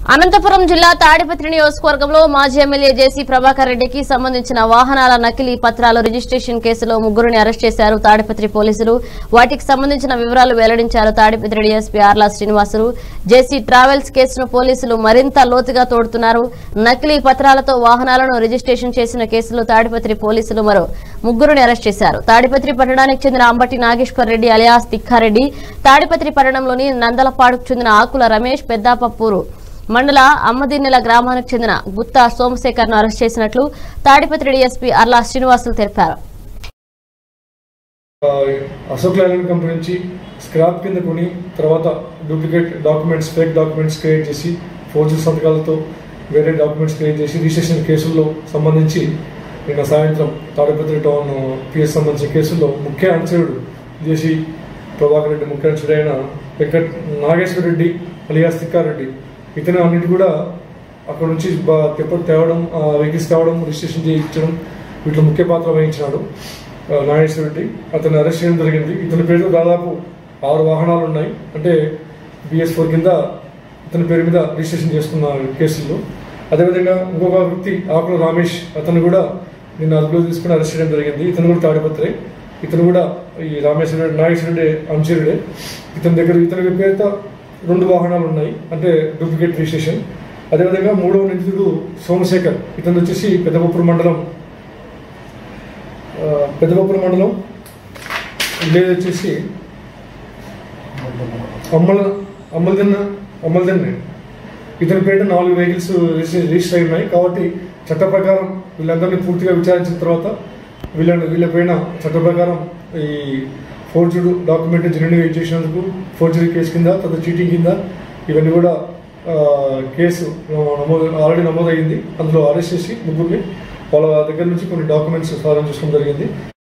అనంతపురం జిల్లా తాడిపత్రి నియోజకవర్గంలో మాజీ ఎమ్మెల్యే జేసీ ప్రభాకర్ రెడ్డికి సంబంధించిన వాహనాల నకిలీ పత్రాలు రిజిస్ట్రేషన్ కేసులో ముగ్గురుని అరెస్ట్ చేశారు తాడిపత్రి పోలీసులు వాటికి సంబంధించిన వివరాలు వెల్లడించారు Tadipatri DSP Arla Srinivasulu JC travels కేసును పోలీసులు మరింత లోతుగా తోడుతున్నారు నకిలీ పత్రాలతో వాహనాలను రిజిస్ట్రేషన్ చేసిన కేసులో తాడిపత్రి పోలీసులు మరో ముగ్గురుని అరెస్ట్ చేశారు తాడిపత్రి పట్టణానికి చెందిన అంబటి నాగేశ్వర్ రెడ్డి అలియాస్ తిక్కారెడ్డి తాడిపత్రి పట్టణంలోని నందలపాడుకు చెందిన ఆకుల రమేష్ పెద్దాపప్పూరు మండల అమ్మదిన్నెల గ్రామానికి చెందిన గుత్తా సోమశేఖర్ ను అరెస్ట్ చేసినట్లు తాడిపత్రి డీఎస్పీ అర్లా శ్రీనివాసులు తెలిపారు ఆ, అశోక్ లైలాండ్ కంపెనీ నుంచి స్క్రాప్ కింద కొని తర్వాత duplicate documents fake documents create చేసి ఫోర్జరీ సంతకాలతో వేరే డాక్యుమెంట్స్ క్రియేట్ చేసి రిజిస్ట్రేషన్ కేసుల్లో సంబంధించి నిన్న సాయంత్రం తాడిపత్రి టౌన్ పిఎస్ సంబంధించిన కేసుల్లో ముఖ్య అనుచరుడు జేసీ ప్రభాకర్ రెడ్డి ముఖ్య అనుచరుడు అయిన వెంకట్ నాగేశ్వర రెడ్డి అలియాస్ తిక్కారెడ్డి ఇతను అన్నిటి కూడా అక్కడ నుంచి బా- తెప్ప తేవడం ఆ, వెహికల్స్ తేవడం రిజిస్ట్రేషన్ చేయించడం వీటిలో ముఖ్య పాత్ర వహించినాడు ఆ, నాగేశ్వర రెడ్డి అతన్ని అరెస్ట్ చేయడం జరిగింది ఇతని పేరుతో దాదాపు ఆరు వాహనాలు ఉన్నాయి అంటే బిఎస్ ఫోర్ కింద ఇతని పేరు మీద రిజిస్ట్రేషన్ చేసుకున్న కేసుల్లో అదేవిధంగా ఇంకొక వ్యక్తి ఆకుల రమేష్ అతను కూడా నిన్న అదుపులో తీసుకుని అరెస్ట్ చేయడం జరిగింది ఇతను కూడా తాడిపత్రి ఇతను కూడా ఈ రామేశ్వర రెడ్డి నాగేశ్వర రెడ్డి అంశీరుడే ఇతని దగ్గర ఇతని పేరుతో రెండు వాహనాలు ఉన్నాయి అంటే డూప్లికేట్ రిజిస్ట్రేషన్ అదేవిధంగా మూడవ నిందితుడు సోమశేఖర్ ఇతను వచ్చేసి పెద్దపప్పుడు మండలం ఆ, పెద్దపప్పుడు మండలం విలేజ్ వచ్చేసి అమ్మల అమ్మలదిన్న అమ్మలదిన్న ఇతని పేట నాలుగు వెహికల్స్ రిజిస్టర్ రిజిస్టర్ అయి ఉన్నాయి కాబట్టి చట్ట ప్రకారం వీళ్ళందరినీ పూర్తిగా విచారించిన తర్వాత వీళ్ళని వీళ్ళపైన చట్ట ప్రకారం ఈ ఫోర్జుడు డాక్యుమెంట్ జెన్యున్ చేసినందుకు ఫోర్జరీ కేసు కింద తర్వాత చీటింగ్ కింద ఇవన్నీ కూడా ఆ, కేసు నమోదు ఆల్రెడీ నమోదైంది అందులో అరెస్ట్ చేసి ముగ్గురిని వాళ్ళ దగ్గర నుంచి కొన్ని డాక్యుమెంట్స్ సాధన చేసుకోవడం జరిగింది